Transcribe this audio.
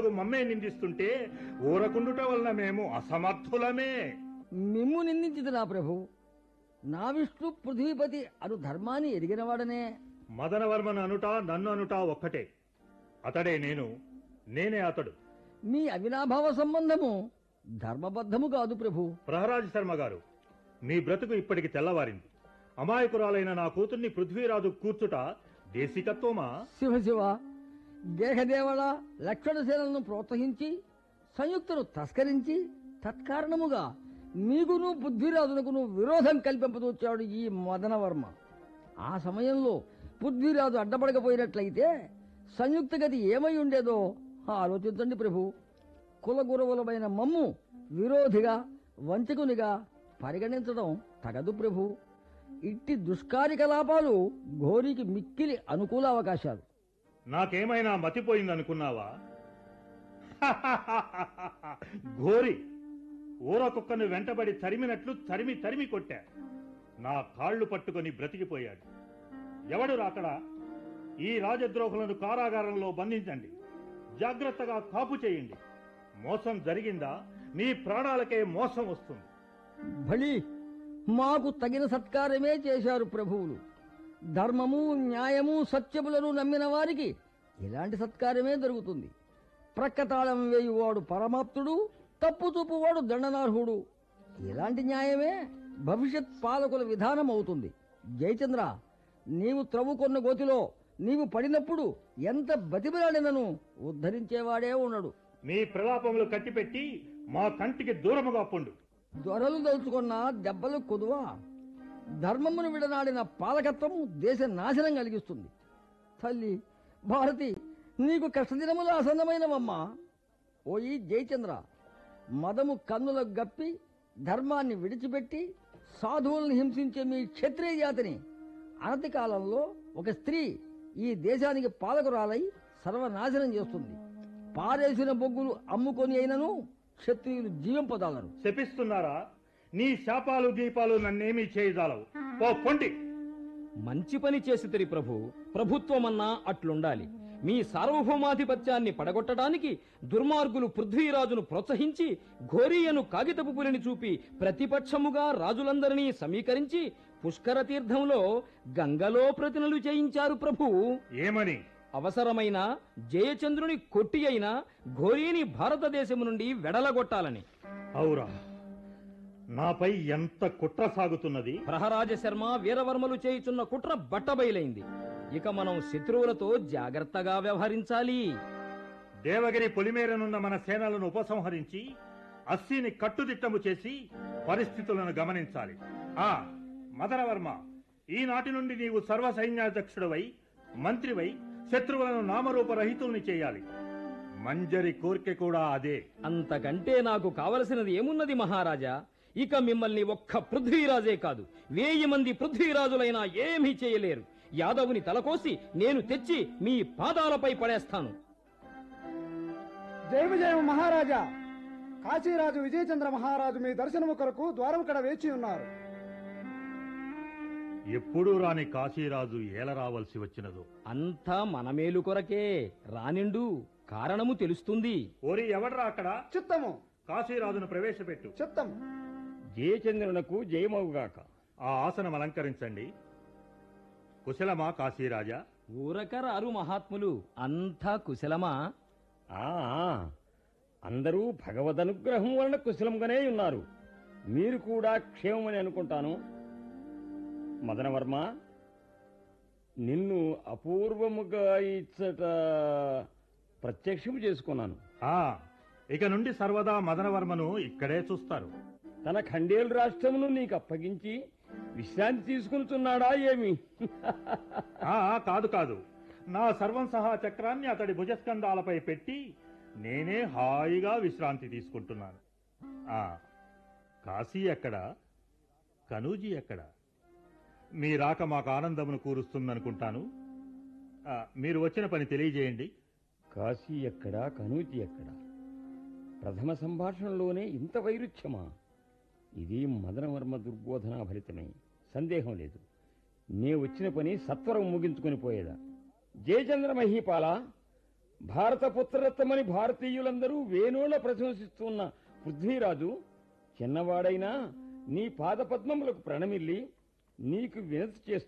సమర్థులకు మమ్మే నిందిస్తుంటే ఊరకుండుట వలన మేము అసమర్థులమే మిమ్ము నిందించింది నా ప్రభు నా విష్ణు పృథ్వీపతి అను ధర్మాన్ని ఎరిగినవాడనే మదనవర్మను అనుట నన్ను అనుట ఒక్కటే అతడే నేను నేనే అతడు మీ అవినాభావ సంబంధము ధర్మబద్ధము కాదు ప్రభు ప్రహరాజ శర్మ గారు మీ బ్రతుకు ఇప్పటికి తెల్లవారింది అమాయకురాలైన నా కూతుర్ని పృథ్వీరాజు కూర్చుట దేశికత్వమా శివ శివ గేహదేవళ లక్షణశీలను ప్రోత్సహించి సంయుక్తను తస్కరించి తత్కారణముగా మీకును బుద్ధిరాజునకును విరోధం కల్పింపదూచాడు ఈ మదనవర్మ ఆ సమయంలో పృథ్వీరాజు అడ్డపడకపోయినట్లయితే సంయుక్త గతి ఏమై ఉండేదో ఆలోచించండి ప్రభు కులగురవులమైన మమ్ము విరోధిగా వంచకునిగా పరిగణించడం తగదు ప్రభు ఇట్టి దుష్కార్యకలాపాలు ఘోరికి మిక్కిలి అనుకూల అవకాశాలు నాకేమైనా మతిపోయిందనుకున్నావా ఘోరి ఊర కుక్కను వెంటబడి తరిమినట్లు తరిమి తరిమి కొట్టా నా కాళ్ళు పట్టుకొని బ్రతికిపోయాడు ఎవడు రాకడా ఈ రాజద్రోహులను కారాగారంలో బంధించండి జాగ్రత్తగా కాపు చేయండి మోసం జరిగిందా మీ ప్రాణాలకే మోసం వస్తుంది బలి మాకు తగిన సత్కారమే చేశారు ప్రభువులు ధర్మము న్యాయము సత్యములను నమ్మిన వారికి ఇలాంటి సత్కారమే దొరుకుతుంది ప్రక్కతాళం వేయువాడు పరమాప్తుడు తప్పు చూపువాడు దండనార్హుడు ఇలాంటి న్యాయమే భవిష్యత్ పాలకుల విధానం అవుతుంది జయచంద్ర నీవు త్రవ్వుకొన్న గోతిలో నీవు పడినప్పుడు ఎంత బతిమిలాడినను ఉద్ధరించేవాడే ఉండడు మీ ప్రలాపములు కట్టిపెట్టి మా కంటికి దూరముగా పొండు దొరలు దలుచుకున్న దెబ్బలు కొదువా ధర్మమును విడనాడిన పాలకత్వము దేశ నాశనం కలిగిస్తుంది తల్లి భారతి నీకు కష్టదినములు ఆసన్నమైనవమ్మా ఓయి జయచంద్ర మదము కన్నులకు గప్పి ధర్మాన్ని విడిచిపెట్టి సాధువులను హింసించే మీ క్షత్రియ జాతిని అనతి కాలంలో ఒక స్త్రీ ఈ దేశానికి పాలకురాలై సర్వనాశనం చేస్తుంది పారేసిన బొగ్గులు అమ్ముకొని అయినను క్షత్రియులు జీవింపదాలరు శపిస్తున్నారా నీ శాపాలు దీపాలు నన్నేమీ చేయజాలవు ఓ పొండి మంచి పని చేసితిరి ప్రభు ప్రభుత్వమన్నా అట్లుండాలి మీ సార్వభౌమాధిపత్యాన్ని పడగొట్టడానికి దుర్మార్గులు పృథ్వీరాజును ప్రోత్సహించి ఘోరియను కాగితపు పులిని చూపి ప్రతిపక్షముగా రాజులందరినీ సమీకరించి పుష్కర తీర్థంలో గంగలో ప్రతినలు చేయించారు ప్రభు ఏమని అవసరమైన జయచంద్రుని కొట్టి అయిన ఘోరీని భారతదేశము నుండి వెడలగొట్టాలని అవురా నాపై ఎంత కుట్ర సాగుతున్నది ప్రహరాజ శర్మ వీరవర్మలు చేయుచున్న కుట్ర బట్టబయలైంది ఇక మనం శత్రువులతో జాగ్రత్తగా వ్యవహరించాలి దేవగిరి పొలిమేరనున్న మన సేనలను ఉపసంహరించి అస్సిని కట్టుదిట్టము చేసి పరిస్థితులను గమనించాలి ఆ మదనవర్మ ఈనాటి నుండి నీవు సర్వ సైన్యాధ్యక్షుడవై మంత్రివై శత్రువులను నామరూపరహితుల్ని చేయాలి మంజరి కోరిక కూడా అదే అంతకంటే నాకు కావలసినది ఏమున్నది మహారాజా ఇక మిమ్మల్ని ఒక్క పృథ్వీరాజే కాదు వేయి మంది పృథ్వీరాజులైనా ఏమీ చేయలేరు యాదవుని తలకోసి నేను తెచ్చి మీ పాదాలపై పడేస్తాను జయ విజయ మహారాజా కాశీరాజు విజయచంద్ర మహారాజు మీ దర్శనము కొరకు ద్వారం కడ వేచి ఉన్నారు ఎప్పుడూ రాని కాశీరాజు ఏల రావలసి వచ్చినదో అంతా మన మేలు కొరకే రానిండు కారణము తెలుస్తుంది ఓరి ఎవడ్రా అక్కడ చిత్తము కాశీరాజును ప్రవేశపెట్టు చిత్తము జయచంద్రునకు జయమవుగాక ఆ ఆసనం అలంకరించండి కుశలమా కాశీరాజా ఊరక రారు మహాత్ములు అంతా కుశలమా ఆ ఆ, అందరూ భగవదనుగ్రహం వలన కుశలంగానే ఉన్నారు మీరు కూడా క్షేమమని అనుకుంటాను మదనవర్మ నిన్ను అపూర్వముగా ఇచ్చట ప్రత్యక్షము చేసుకున్నాను ఆ ఇక నుండి సర్వదా మదనవర్మను ఇక్కడే చూస్తారు తన ఖండేలు రాష్ట్రమును నీకు అప్పగించి విశ్రాంతి తీసుకునిచున్నాడా ఏమి ఆ ఆ, కాదు కాదు నా సర్వం సహా చక్రాన్ని అతడి భుజస్కంధాలపై పెట్టి నేనే హాయిగా విశ్రాంతి తీసుకుంటున్నాను ఆ కాశీ ఎక్కడ కనూజీ ఎక్కడ మీ రాక మాకు ఆనందమును కూరుస్తుందనుకుంటాను ఆ, మీరు వచ్చిన పని తెలియజేయండి కాశీ ఎక్కడా కనూతి ఎక్కడా ప్రథమ సంభాషణలోనే ఇంత వైరుధ్యమా ఇది మదనవర్మ దుర్బోధనా ఫలితమే సందేహం లేదు నే వచ్చిన పని సత్వరం ముగించుకొని పోయేదా జయచంద్ర మహీపాల భారత పుత్రరత్నమని భారతీయులందరూ వేణోళ్ల ప్రశంసిస్తున్న పృథ్వీరాజు చిన్నవాడైనా నీ పాదపద్మములకు ప్రణమిల్లి నీకు వినతి చేస్తూ